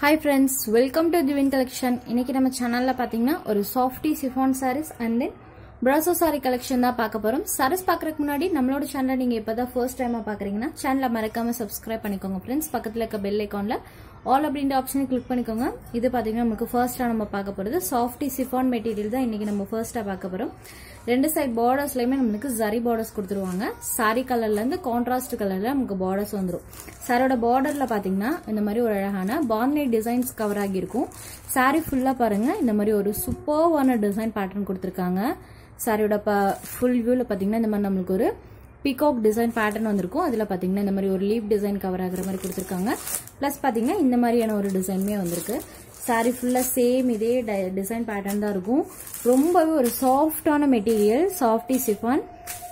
hi friends welcome to Divin collection இன்னைக்கு நம்ம சேனலில் பார்த்தீங்கன்னா ஒரு softy chiffon saris and then brasso sari collection தான் பார்க்க போகிறோம் சாரீஸ் பார்க்கறதுக்கு முன்னாடி நம்மளோட சேனலை நீங்கள் இப்போ தான் ஃபர்ஸ்ட் டைமாக பார்க்குறீங்கன்னா சேனலை மறக்காமல் சப்ஸ்கிரைப் பண்ணிக்கோங்க ஃப்ரெண்ட்ஸ் பக்கத்தில் இருக்க பெல் ஐக்கானில் ஆல் அப்படின்ற ஆப்ஷனை கிளிக் பண்ணிக்கோங்க இது பார்த்தீங்கன்னா நமக்கு ஃபர்ஸ்ட்டாக நம்ம பார்க்க போகிறது சாஃப்டி சிஃபான் மெட்டீரியல் தான் இன்னைக்கு நம்ம ஃபர்ஸ்ட்டாக பார்க்க போகிறோம் ரெண்டு சைட் பார்டர்ஸ்லையுமே நம்மளுக்கு ஜரி பார்டர்ஸ் கொடுத்துருவாங்க சாரி கலர்லேருந்து கான்ட்ராஸ்ட் கலரில் நமக்கு பார்டர்ஸ் வந்துடும் சாரோட பார்டரில் பார்த்தீங்கன்னா இந்த மாதிரி ஒரு அழகான பான்லைட் டிசைன்ஸ் கவர் ஆகியிருக்கும் சாரி ஃபுல்லாக பாருங்கள் இந்த மாதிரி ஒரு சூப்பர்வான டிசைன் பேட்டர்ன் கொடுத்துருக்காங்க சாரியோட ப ஃபுல் வியூவில் பார்த்தீங்கன்னா இந்த மாதிரி நம்மளுக்கு ஒரு பிகாக் டிசைன் பேட்டர்ன் வந்திருக்கும் அதில் பார்த்தீங்கன்னா இந்த மாதிரி ஒரு லீப் டிசைன் கவர் ஆகிற மாதிரி கொடுத்துருக்காங்க ப்ளஸ் பார்த்தீங்கன்னா இந்த மாதிரியான ஒரு டிசைனுமே வந்திருக்கு சாரி ஃபுல்லாக சேம் இதே டிசைன் பேட்டர்ன் தான் இருக்கும் ரொம்பவே ஒரு சாஃப்டான மெட்டீரியல் சாஃப்டி சிஃபான்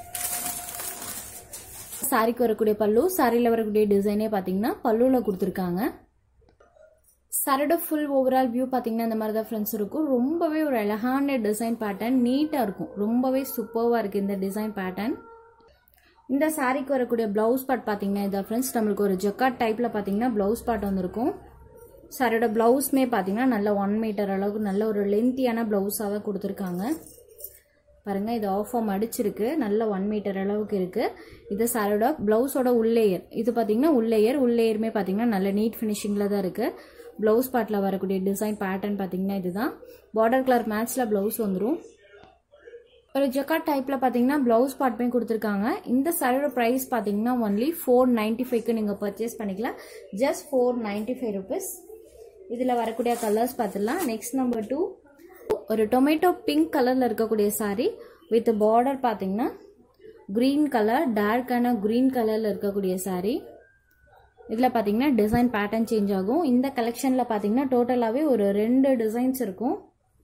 சாரிக்கு வரக்கூடிய பல்லு சாரியில் வரக்கூடிய டிசைனே பார்த்தீங்கன்னா பல்லுவில் கொடுத்துருக்காங்க சாரியோட ஃபுல் ஓவரால் வியூ பார்த்தீங்கன்னா இந்த மாதிரி தான் ஃப்ரெண்ட்ஸ் இருக்கும் ரொம்பவே ஒரு அழகான டிசைன் பேட்டர்ன் நீட்டாக இருக்கும் ரொம்பவே சூப்பர்வாக இருக்குது இந்த டிசைன் பேட்டர்ன் இந்த சாரிக்கு வரக்கூடிய ப்ளவுஸ் பார்ட் பார்த்தீங்கன்னா இதான் ஃப்ரெண்ட்ஸ் நம்மளுக்கு ஒரு ஜக்காட் டைப்பில் பார்த்தீங்கன்னா ப்ளவுஸ் பார்ட் வந்திருக்கும் சாரியோட ப்ளவுஸ்மே பார்த்தீங்கன்னா நல்ல ஒன் மீட்டர் அளவுக்கு நல்ல ஒரு லென்த்தியான ப்ளவுஸாக தான் கொடுத்துருக்காங்க பாருங்கள் இது ஆஃப் ஆம் அடிச்சிருக்கு நல்ல ஒன் மீட்டர் அளவுக்கு இருக்குது இது சாரோட ப்ளவுஸோட உள்ளேயர் இது பார்த்தீங்கன்னா உள்ளேயர் உள்ளேயருமே பார்த்தீங்கன்னா நல்ல நீட் ஃபினிஷிங்கில் தான் இருக்குது ப்ளவுஸ் பார்ட்டில் வரக்கூடிய டிசைன் பேட்டர்ன் பார்த்தீங்கன்னா இதுதான் பார்டர் கலர் மேட்ச்சில் ப்ளவுஸ் வந்துடும் ஒரு ஜக்காட் டைப்பில் பார்த்தீங்கன்னா ப்ளவுஸ் பார்ட்டுமே கொடுத்துருக்காங்க இந்த சாரியோட ப்ரைஸ் பார்த்தீங்கன்னா ஒன்லி ஃபோர் நைன்ட்டி ஃபைவ்க்கு நீங்கள் பர்ச்சேஸ் பண்ணிக்கலாம் just four ninety five rupees இதில் வரக்கூடிய கலர்ஸ் பார்த்துடலாம் நெக்ஸ்ட் நம்பர் டூ ஒரு டொமேட்டோ பிங்க் கலரில் இருக்கக்கூடிய சாரீ வித் பார்டர் பார்த்தீங்கன்னா க்ரீன் கலர் டார்க்கான க்ரீன் கலரில் இருக்கக்கூடிய சாரீ இதில் பார்த்தீங்கன்னா டிசைன் பேட்டர்ன் சேஞ்ச் ஆகும் இந்த கலெக்ஷனில் பார்த்தீங்கன்னா டோட்டலாகவே ஒரு ரெண்டு டிசைன்ஸ் இருக்கும்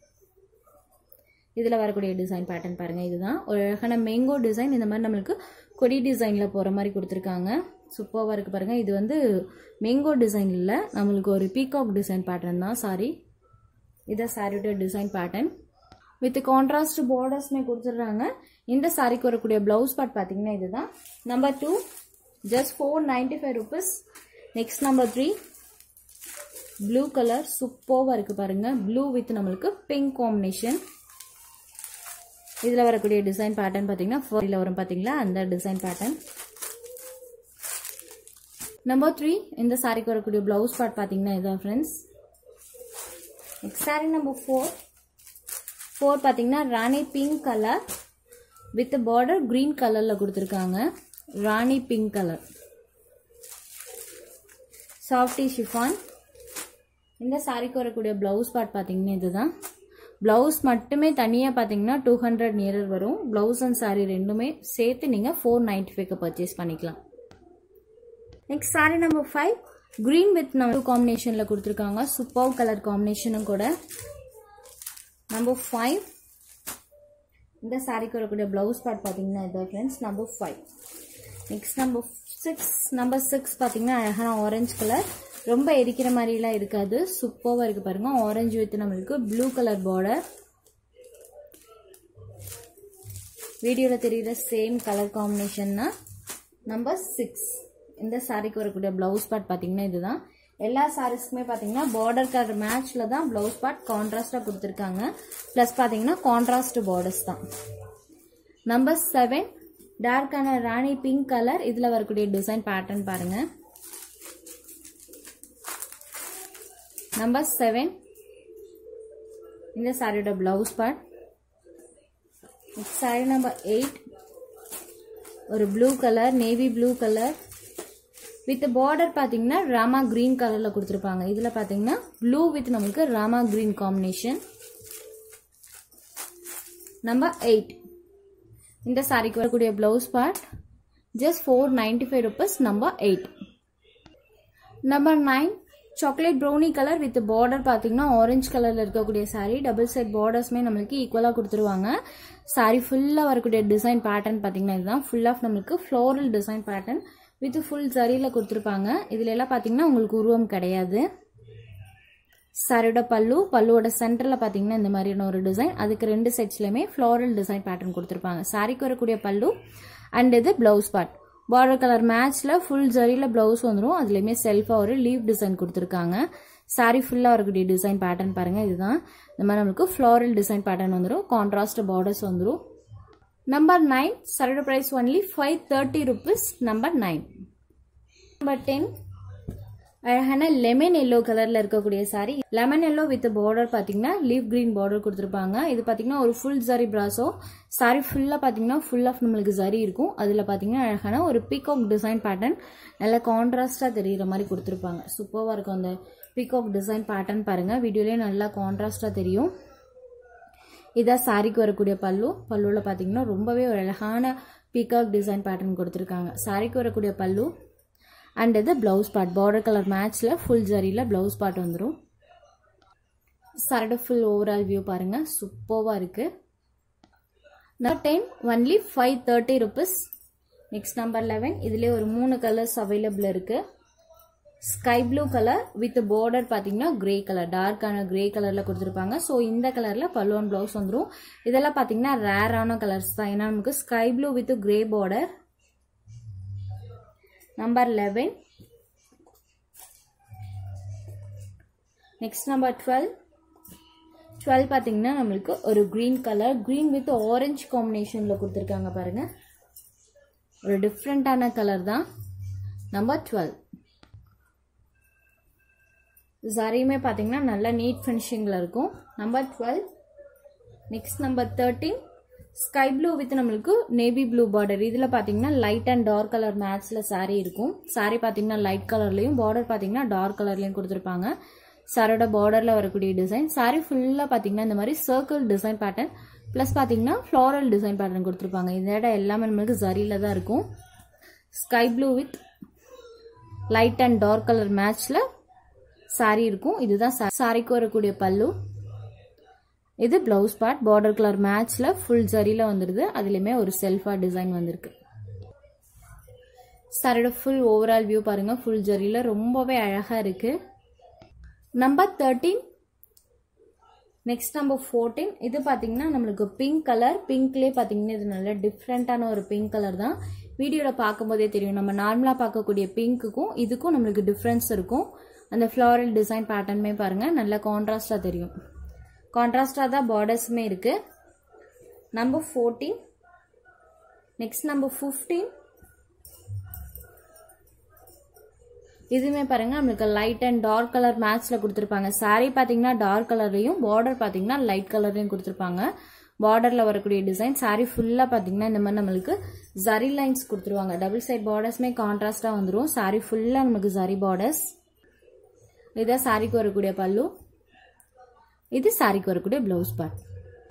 இதில் வரக்கூடிய டிசைன் பேட்டர்ன் பாருங்கள் இதுதான் ஒரு அழகான மேங்கோ டிசைன் இந்த மாதிரி நம்மளுக்கு கொடி டிசைனில் போகிற மாதிரி கொடுத்துருக்காங்க சூப்பராக இருக்குது பாருங்கள் இது வந்து மேங்கோ டிசைன் இல்லை நம்மளுக்கு ஒரு பீகாக் டிசைன் பேட்டர்ன் தான் சாரி இதை சாரியோட டிசைன் பேட்டர்ன் வித் கான்ட்ராஸ்ட் பார்டர்ஸ்மே கொடுத்துட்றாங்க இந்த சாரிக்கு வரக்கூடிய ப்ளவுஸ் பார்ட் பார்த்தீங்கன்னா இதுதான் number two just four ninety five rupees next number three blue colour சூப்பராக இருக்குது பாருங்கள் ப்ளூ வித் நம்மளுக்கு பிங்க் காம்பினேஷன் இதில் வரக்கூடிய டிசைன் பேட்டர்ன் பார்த்தீங்கன்னா ஃபோரில் வரும் பார்த்தீங்களா அந்த டிசைன் பேட்டர்ன் நம்பர் த்ரீ இந்த சாரிக்கு வரக்கூடிய ப்ளவுஸ் பார்ட் பார்த்தீங்கன்னா இதுதான் friends next sari number four four பார்த்தீங்கன்னா rani pink colour with border green கலரில் கொடுத்துருக்காங்க rani pink colour softy chiffon இந்த சாரிக்கு வரக்கூடிய ப்ளவுஸ் பார்ட் பார்த்தீங்கன்னா இதுதான் ப்ளவுஸ் மட்டுமே தனியாக பார்த்தீங்கன்னா டூ ஹண்ட்ரட் நியரர் வரும் ப்ளவுஸ் அண்ட் சாரி ரெண்டுமே சேர்த்து நீங்கள் ஃபோர் நைன்டி ஃபைவ்க்கு பர்ச்சேஸ் பண்ணிக்கலாம் next sari number five green with நம்ம காம்பினேஷனில் கொடுத்துருக்காங்க சூப்பர் கலர் காம்பினேஷனும் கூட நம்பர் ஃபைவ் இந்த சாரிக்கு வரக்கூடிய ப்ளவுஸ் பார்ட் பார்த்தீங்கன்னா இதான் friends number five next number six number six பார்த்தீங்கன்னா அழகான ஆரஞ்சு கலர் ரொம்ப எரிக்கிற மாதிரிலாம் இருக்காது சூப்பராக இருக்குது பாருங்கள் ஆரஞ்சு வித் நம்மளுக்கு ப்ளூ கலர் பார்டர் வீடியோவில் தெரியுற சேம் கலர் காம்பினேஷன்னா நம்பர் சிக்ஸ் இந்த சாரிக்கு வரக்கூடிய ப்ளவுஸ் பார்ட் பார்த்தீங்கன்னா இதுதான் எல்லா சாரீஸ்க்குமே பார்த்தீங்கன்னா பார்டர் கலர் மேட்ச்சில் தான் ப்ளவுஸ் பார்ட் கான்ட்ராஸ்டாக கொடுத்துருக்காங்க ப்ளஸ் பார்த்தீங்கன்னா கான்ட்ராஸ்ட் பார்டர்ஸ் தான் நம்பர் செவன் டார்க்கான ராணி பிங்க் கலர் இதில் வரக்கூடிய டிசைன் பேட்டர்ன் பாருங்கள் நம்பர் செவன் இந்த சாரியோட blouse part sari number eight ஒரு blue colour navy blue colour with border பார்த்தீங்கன்னா ராமா க்ரீன் கலரில் கொடுத்துருப்பாங்க இதில் பார்த்தீங்கன்னா ப்ளூ வித் நம்மளுக்கு rama green combination number eight இந்த சாரிக்கு வரக்கூடிய blouse part just four ninety five rupees number eight number nine chocolate brownie colour with border பார்த்தீங்கன்னா ஆரஞ்சு கலரில் இருக்கக்கூடிய சாரீ டபுள் சைட் பார்டர்ஸ்மே நம்மளுக்கு ஈக்குவலாக கொடுத்துருவாங்க சாரீ ஃபுல்லாக வரக்கூடிய டிசைன் பேட்டர்ன் பார்த்தீங்கன்னா இதுதான் ஃபுல் ஆஃப் நம்மளுக்கு floral design pattern with full ஜரியில் கொடுத்துருப்பாங்க இதில் எல்லாம் பார்த்தீங்கன்னா உங்களுக்கு உருவம் கிடையாது சாரியோட பல்லு பல்லுவோட சென்டரில் பார்த்தீங்கன்னா இந்த மாதிரியான ஒரு டிசைன் அதுக்கு ரெண்டு செட்ஸ்லையுமே ஃப்ளோரல் டிசைன் பேட்டர்ன் கொடுத்துருப்பாங்க சாரிக்கு வரக்கூடிய பல்லு அண்ட் இது ப்ளவுஸ் பார்ட் பார்டர் கலர் மேட்ச்சில் ஃபுல் ஜரியில் ப்ளவுஸ் வந்துடும் அதுலேயுமே செல்ஃபாக ஒரு லீவ் டிசைன் கொடுத்துருக்காங்க சாரீ ஃபுல்லாக இருக்கக்கூடிய டிசைன் பேட்டர்ன் பாருங்கள் இதுதான் இந்த மாதிரி நம்மளுக்கு ஃப்ளாரல் டிசைன் பேட்டர்ன் வந்துடும் கான்ட்ராஸ்ட் பார்டர்ஸ் வந்துடும் நம்பர் நைன் சரடு price only five thirty rupees number nine number ten அழகான லெமன் எல்லோ கலர்ல இருக்கக்கூடிய sari lemon yellow with border பாத்தீங்கன்னா லீவ் கிரீன் பார்டர் கொடுத்துருப்பாங்க இது பாத்தீங்கன்னா ஒரு ஃபுல் ஜரி பிராசோ சாரி ஃபுல்லா பாத்தீங்கன்னா ஃபுல் ஆஃப் நம்மளுக்கு ஜரி இருக்கும் அதுல பாத்தீங்கன்னா அழகான ஒரு பீகாக் டிசைன் பேட்டர்ன் நல்ல கான்ட்ராஸ்டா தெரியுற மாதிரி கொடுத்துருப்பாங்க சூப்பர்வா இருக்கும் அந்த பீகாக் டிசைன் பேட்டர்ன் பாருங்க வீடியோலயே நல்லா கான்ட்ராஸ்டா தெரியும் இதான் சாரிக்கு வரக்கூடிய பல்லு பல்லுவில் பார்த்தீங்கன்னா ரொம்பவே ஒரு அழகான பீகாக் டிசைன் பேட்டர்ன் கொடுத்துருக்காங்க சாரிக்கு வரக்கூடிய பல்லு அண்ட் இது ப்ளவுஸ் பார்ட் பார்டர் கலர் மேட்ச்சில் ஃபுல் ஜரியில் ப்ளவுஸ் பார்ட் வந்துடும் சரடு ஃபுல் ஓவரால் வியூ பாருங்கள் சூப்பர்வாக இருக்குது number ten only five thirty rupees next number eleven இதுலேயே ஒரு மூணு கலர்ஸ் அவைலபிள் இருக்குது sky blue colour with border பார்த்தீங்கன்னா கிரே கலர் டார்க்கான கிரே கலரில் கொடுத்துருப்பாங்க ஸோ இந்த கலரில் பல்லுவன் ப்ளவுஸ் வந்துடும் இதெல்லாம் பார்த்தீங்கன்னா ரேரான கலர்ஸ் தான் ஏன்னா நமக்கு sky blue with grey border number eleven next number twelve twelve பார்த்தீங்கன்னா நம்மளுக்கு ஒரு green colour green with orange காம்பினேஷனில் கொடுத்துருக்காங்க பாருங்க ஒரு டிஃப்ரெண்ட்டான கலர் தான் நம்பர் டுவெல் சாரியுமே பார்த்தீங்கன்னா நல்லா நீட் ஃபினிஷிங்கில் இருக்கும் number twelve next number thirteen sky blue with நம்மளுக்கு நேவி ப்ளூ பார்டர் இதில் பார்த்தீங்கன்னா லைட் அண்ட் டார்க் கலர் மேட்ச்சில் சாரீ இருக்கும் சாரீ பார்த்தீங்கன்னா லைட் கலர்லையும் பார்டர் பார்த்தீங்கன்னா டார்க் கலர்லையும் கொடுத்துருப்பாங்க சாரோட பார்டரில் வரக்கூடிய டிசைன் சாரீ ஃபுல்லாக பார்த்தீங்கன்னா இந்த மாதிரி சர்க்கிள் டிசைன் பேட்டர்ன் ப்ளஸ் பார்த்தீங்கன்னா ஃப்ளாரல் டிசைன் பேட்டர்ன் கொடுத்துருப்பாங்க இந்த இடம் எல்லாமே நம்மளுக்கு ஜரியில் தான் இருக்கும் sky blue with light and dark colour மேட்ச்சில் சாரீ இருக்கும் இதுதான் சாரிக்கு வரக்கூடிய பல்லு இது பிளவுஸ் பார்ட் பார்டர் கலர் மேட்ச்ல ஃபுல் ஜரியில் வந்துடுது அதுலேயுமே ஒரு செல்ஃபா டிசைன் வந்திருக்கு சாரோட ஃபுல் ஓவரால் வியூ பாருங்க ஃபுல் ஜரியில் ரொம்பவே அழகாக இருக்கு number thirteen next number fourteen இது பார்த்தீங்கன்னா நம்மளுக்கு பிங்க் கலர் பிங்க்லேயே பார்த்தீங்கன்னா இது நல்ல டிஃப்ரெண்ட்டான ஒரு பிங்க் கலர் தான் வீடியோவில் பார்க்கும்போதே தெரியும் நம்ம நார்மலாக பார்க்கக்கூடிய பிங்க்குக்கும் இதுக்கும் நம்மளுக்கு டிஃப்ரென்ஸ் இருக்கும் அந்த ஃப்ளாரல் டிசைன் பேட்டர்னுமே பாருங்கள் நல்ல கான்ட்ராஸ்டாக தெரியும் கான்ட்ராஸ்டாக தான் பார்டர்ஸுமே இருக்குது number fourteen next number fifteen இதுவுமே பாருங்க நம்மளுக்கு லைட் அண்ட் டார்க் கலர் மேட்ச்ல கொடுத்துருப்பாங்க சாரீ பார்த்தீங்கன்னா டார்க் கலர்லையும் பார்டர் பார்த்தீங்கன்னா லைட் கலர்லையும் கொடுத்துருப்பாங்க பார்டர்ல வரக்கூடிய டிசைன் சாரீ ஃபுல்லா பார்த்தீங்கன்னா இந்த மாதிரி நம்மளுக்கு ஜரி லைன்ஸ் கொடுத்துருவாங்க டபுள் சைட் பார்டர்ஸ்மே கான்ட்ராஸ்டா வந்துடும் சாரீ ஃபுல்லா நமக்கு ஜரி பார்டர்ஸ் இதான் சாரிக்கு வரக்கூடிய பல்லு இது சாரிக்கு வரக்கூடிய பிளவுஸ் பார்ட்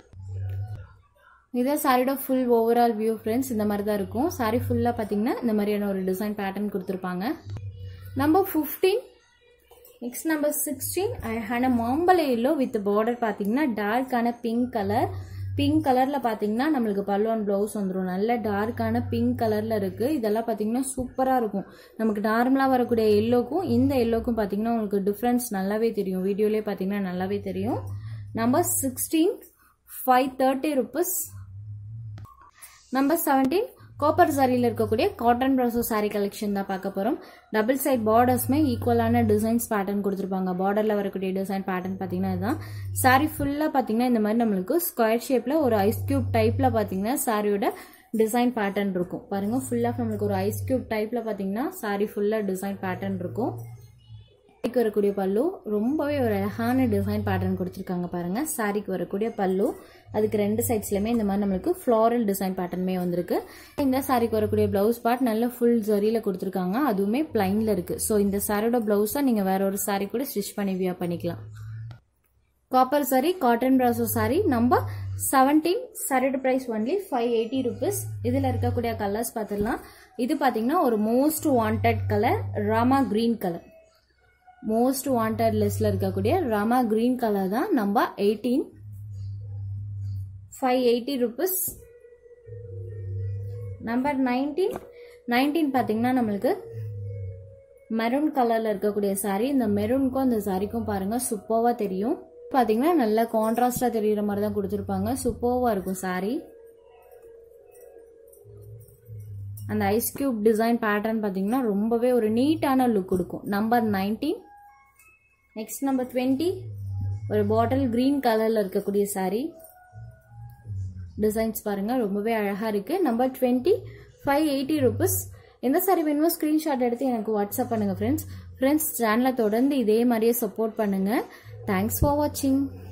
இதான் சாரியோட ஃபுல் ஓவரால் வியூ ஃப்ரெண்ட்ஸ் இந்த மாதிரி தான் இருக்கும் சாரி ஃபுல்லாக பார்த்தீங்கன்னா இந்த மாதிரியான ஒரு டிசைன் பேட்டர்ன் கொடுத்துருப்பாங்க number fifteen next number sixteen அழகான மாம்பழ எல்லோ வித் பார்டர் பார்த்தீங்கன்னா டார்க்கான பிங்க் கலர் பிங்க் கலரில் பார்த்தீங்கன்னா நம்மளுக்கு பல்லுவன் ப்ளவுஸ் வந்துடும் நல்ல டார்க்கான பிங்க் கலரில் இருக்குது இதெல்லாம் பார்த்தீங்கன்னா சூப்பராக இருக்கும் நமக்கு நார்மலாக வரக்கூடிய எல்லோக்கும் இந்த எல்லோக்கும் பார்த்தீங்கன்னா உங்களுக்கு டிஃப்ரென்ஸ் நல்லாவே தெரியும் வீடியோலேயே பார்த்தீங்கன்னா நல்லாவே தெரியும் number sixteen five thirty rupees number seventeen copper சாரியில் இருக்கக்கூடிய காட்டன் ப்ராசோ சாரி கலெக்ஷன் தான் பார்க்க போகிறோம் டபுள் சைட் பார்டர்ஸ்மே ஈக்குவலான டிசைன்ஸ் பேட்டர்ன் கொடுத்துருப்பாங்க பார்டரில் வரக்கூடிய டிசைன் பேட்டர்ன் பார்த்தீங்கன்னா இதுதான் சாரி ஃபுல்லாக பார்த்தீங்கன்னா இந்த மாதிரி நம்மளுக்கு ஸ்கொயர் ஷேப்பில் ஒரு ஐஸ் கியூப் டைப்பில் பார்த்தீங்கன்னா சாரியோட டிசைன் பேட்டர்ன் இருக்கும் பாருங்கள் ஃபுல்லாக நம்மளுக்கு ஒரு ஐஸ் கியூப் டைப்பில் பார்த்தீங்கன்னா சாரி ஃபுல்லாக டிசைன் பேட்டர்ன் இருக்கும் சாரிக்கு வரக்கூடிய பல்லு ரொம்பவே ஒரு அழகான டிசைன் பேட்டர்ன் கொடுத்துருக்காங்க பாருங்க சாரிக்கு வரக்கூடிய பல்லு அதுக்கு ரெண்டு சைட்ஸ்லையுமே இந்த மாதிரி நம்மளுக்கு ஃப்ளாரல் டிசைன் பேட்டர்னுமே வந்திருக்கு இந்த சாரிக்கு வரக்கூடிய பிளவுஸ் பார்ட் நல்ல ஃபுல் ஜரியில் கொடுத்துருக்காங்க அதுவுமே பிளைன்ல இருக்கு ஸோ இந்த சாரியோட பிளவுஸை நீங்கள் வேற ஒரு சாரி கூட ஸ்டிச் பண்ணி வியா பண்ணிக்கலாம் copper sari cotton brasso sari number seventeen சாரியோட price only five eighty rupees இதில் இருக்கக்கூடிய கலர்ஸ் பார்த்துடலாம் இது பார்த்தீங்கன்னா ஒரு most wanted colour rama green colour most wanted லிஸ்ட்ல இருக்கக்கூடிய ராமா கிரீன் கலர் தான் number eighteen five eighty rupees number nineteen nineteen பார்த்தீங்கன்னா நம்மளுக்கு மெரூன் கலரில் இருக்கக்கூடிய சாரீ இந்த மெரூனுக்கும் அந்த சாரிக்கும் பாருங்கள் சூப்பர்வாக தெரியும் பார்த்தீங்கன்னா நல்ல கான்ட்ராஸ்டாக தெரிகிற மாதிரி தான் கொடுத்துருப்பாங்க சூப்பர்வாக இருக்கும் சாரீ அந்த ஐஸ் கியூப் டிசைன் பேட்டர்ன் பார்த்தீங்கன்னா ரொம்பவே ஒரு நீட்டான லுக் கொடுக்கும் number nineteen next number twenty ஒரு பாட்டில் க்ரீன் கலரில் இருக்கக்கூடிய saree டிசைன்ஸ் பாருங்கள் ரொம்பவே அழகாக இருக்குது number twenty five eighty rupees எந்த சாரி வேணுமோ ஸ்க்ரீன்ஷாட் எடுத்து எனக்கு வாட்ஸ்அப் பண்ணுங்கள் ஃப்ரெண்ட்ஸ் ஃப்ரெண்ட்ஸ் சேனலை தொடர்ந்து இதே மாதிரியே சப்போர்ட் பண்ணுங்கள் தேங்க்ஸ் ஃபார் வாட்சிங்